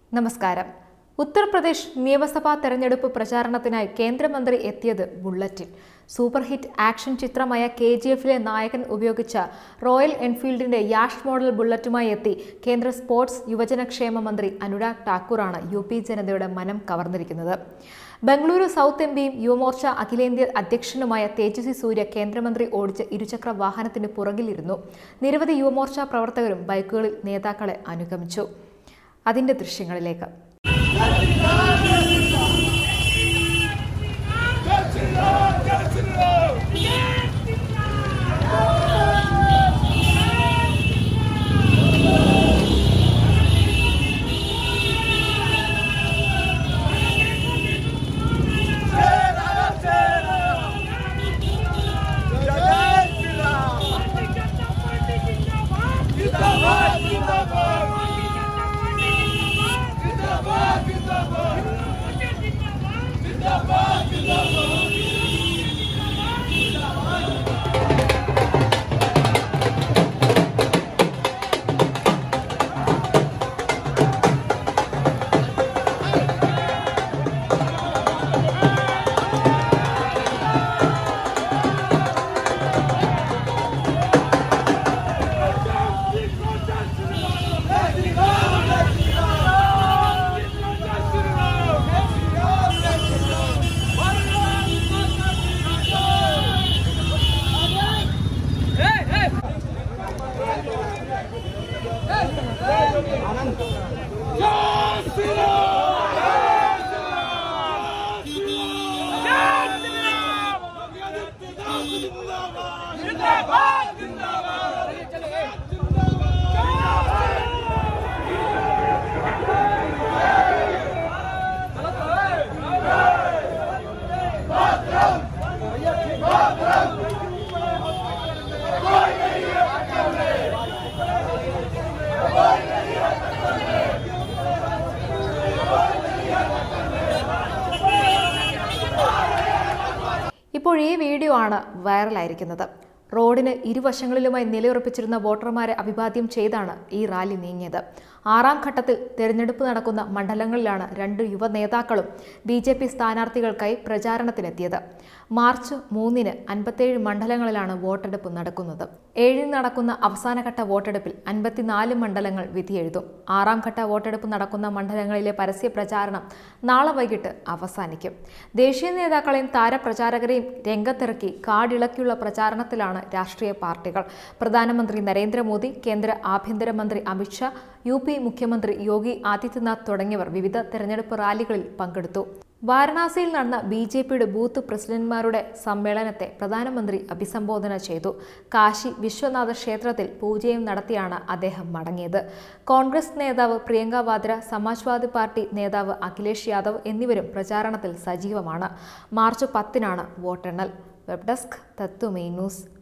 നമസ്കാരം ഉത്തർപ്രദേശ് നിയമസഭാ തെരഞ്ഞെടുപ്പ് പ്രചാരണത്തിനായി കേന്ദ്രമന്ത്രി എത്തിയത് ബുള്ളറ്റിൽ സൂപ്പർ ഹിറ്റ് ആക്ഷൻ ചിത്രമായ കെ ജി എഫിലെ നായകൻ ഉപയോഗിച്ച റോയൽ എൻഫീൽഡിന്റെ യാഷ് മോഡൽ ബുള്ളറ്റുമായി എത്തി കേന്ദ്ര സ്പോർട്സ് യുവജനക്ഷേമ മന്ത്രി അനുരാഗ് ഠാക്കൂറാണ് യു പി ജനതയുടെ മനം കവർന്നിരിക്കുന്നത് ബംഗളൂരു സൗത്ത് എം പിയും യുവമോർച്ച അഖിലേന്ത്യാ അധ്യക്ഷനുമായ തേജസ്വി സൂര്യ കേന്ദ്രമന്ത്രി ഓടിച്ച ഇരുചക്ര വാഹനത്തിന് പുറകിലിരുന്നു നിരവധി യുവമോർച്ച പ്രവർത്തകരും ബൈക്കുകളിൽ നേതാക്കളെ അനുഗമിച്ചു അതിന്റെ ദൃശ്യങ്ങളിലേക്ക് ഇപ്പോൾ ഈ വീഡിയോ ആണ് വൈറലായിരിക്കുന്നത് റോഡിന് ഇരുവശങ്ങളിലുമായി നിലയുറപ്പിച്ചിരുന്ന വോട്ടർമാരെ അഭിവാദ്യം ചെയ്താണ് ഈ റാലി നീങ്ങിയത് ആറാം ഘട്ടത്തിൽ തെരഞ്ഞെടുപ്പ് നടക്കുന്ന മണ്ഡലങ്ങളിലാണ് രണ്ട് യുവ നേതാക്കളും ബി ജെ പി സ്ഥാനാർത്ഥികൾക്കായി പ്രചാരണത്തിനെത്തിയത് മാർച്ച് മൂന്നിന് അൻപത്തേഴ് മണ്ഡലങ്ങളിലാണ് വോട്ടെടുപ്പ് നടക്കുന്നത് ഏഴിന് നടക്കുന്ന അവസാനഘട്ട വോട്ടെടുപ്പിൽ അൻപത്തിനാല് മണ്ഡലങ്ങൾ വിധിയെഴുതും ആറാം ഘട്ട വോട്ടെടുപ്പ് നടക്കുന്ന മണ്ഡലങ്ങളിലെ പരസ്യ പ്രചാരണം നാളെ വൈകിട്ട് അവസാനിക്കും ദേശീയ നേതാക്കളെയും താരപ്രചാരകരെയും രംഗത്തിറക്കി കാടിളക്കിയുള്ള പ്രചാരണത്തിലാണ് രാഷ്ട്രീയ പാർട്ടികൾ പ്രധാനമന്ത്രി നരേന്ദ്രമോദി കേന്ദ്ര ആഭ്യന്തരമന്ത്രി അമിത്ഷാ യു പി മുഖ്യമന്ത്രി യോഗി ആദിത്യനാഥ് തുടങ്ങിയവർ വിവിധ തെരഞ്ഞെടുപ്പ് റാലികളിൽ പങ്കെടുത്തു വാരണാസിയിൽ നടന്ന ബി ജെ പിയുടെ ബൂത്ത് പ്രസിഡന്റ്മാരുടെ സമ്മേളനത്തെ പ്രധാനമന്ത്രി അഭിസംബോധന ചെയ്തു കാശി വിശ്വനാഥ ക്ഷേത്രത്തിൽ പൂജയും നടത്തിയാണ് അദ്ദേഹം മടങ്ങിയത് കോൺഗ്രസ് നേതാവ് പ്രിയങ്ക വാദ്ര സമാജ്വാദി പാർട്ടി നേതാവ് അഖിലേഷ് യാദവ് എന്നിവരും പ്രചാരണത്തിൽ സജീവമാണ് മാർച്ച് പത്തിനാണ് വോട്ടെണ്ണൽ വെബ് ഡെസ്ക് തത്വമേ ന്യൂസ്